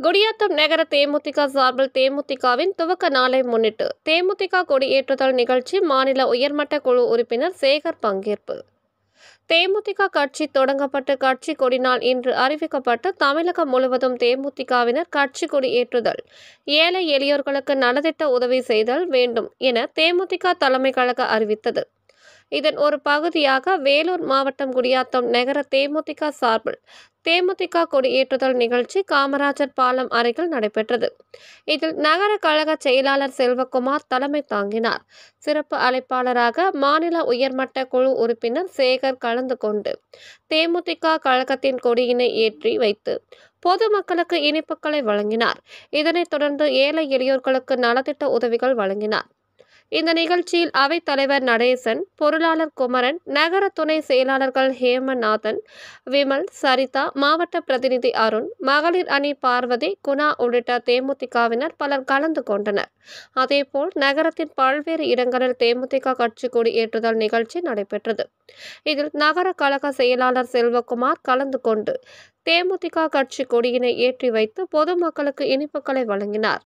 குடியாத்தம் நகர தேமுதிக சார்பில் தேமுதிகவின் துவக்க நாளை முன்னிட்டு தேமுதிக கொடியேற்றுதல் நிகழ்ச்சி மாநில உயர்மட்ட குழு உறுப்பினர் சேகர் பங்கேற்பு தேமுதிக கட்சி தொடங்கப்பட்டு கட்சி கொடிநாள் இன்று அறிவிக்கப்பட்டு தமிழகம் முழுவதும் தேமுதிகவினர் கட்சி கொடி ஏற்றுதல் ஏழை எளியோர்களுக்கு நலத்திட்ட உதவி செய்தல் வேண்டும் என தேமுதிக தலைமை கழக அறிவித்தது இதன் ஒரு பகுதியாக வேலூர் மாவட்டம் குடியாத்தம் நகர தேமுதிக சார்பில் தேமுதிக கொடியேற்றுதல் நிகழ்ச்சி காமராஜர் பாலம் அருகில் நடைபெற்றது இதில் நகர கழக செயலாளர் செல்வகுமார் தலைமை தாங்கினார் சிறப்பு அழைப்பாளராக மாநில உயர்மட்ட குழு உறுப்பினர் சேகர் கலந்து கொண்டு தேமுதிக கழகத்தின் கொடியினை ஏற்றி வைத்து பொதுமக்களுக்கு இனிப்புகளை வழங்கினார் இதனைத் தொடர்ந்து ஏழை எளியோர்களுக்கு நலத்திட்ட உதவிகள் வழங்கினார் இந்த நிகழ்ச்சியில் அவைத் தலைவர் நடேசன் பொருளாளர் குமரன் நகர துணை செயலாளர்கள் ஹேமநாதன் விமல் சரிதா மாவட்ட பிரதிநிதி அருண் மகளிர் அணி பார்வதி குணா உள்ளிட்ட தேமுதிகவினர் பலர் கலந்து கொண்டனர் அதேபோல் நகரத்தின் பல்வேறு இடங்களில் தேமுதிக கட்சி கொடி ஏற்றுதல் நிகழ்ச்சி நடைபெற்றது இதில் நகர கழக செயலாளர் செல்வகுமார் கலந்து கொண்டு தேமுதிக கட்சி கொடியினை ஏற்றி வைத்து பொதுமக்களுக்கு இனிப்புகளை வழங்கினார்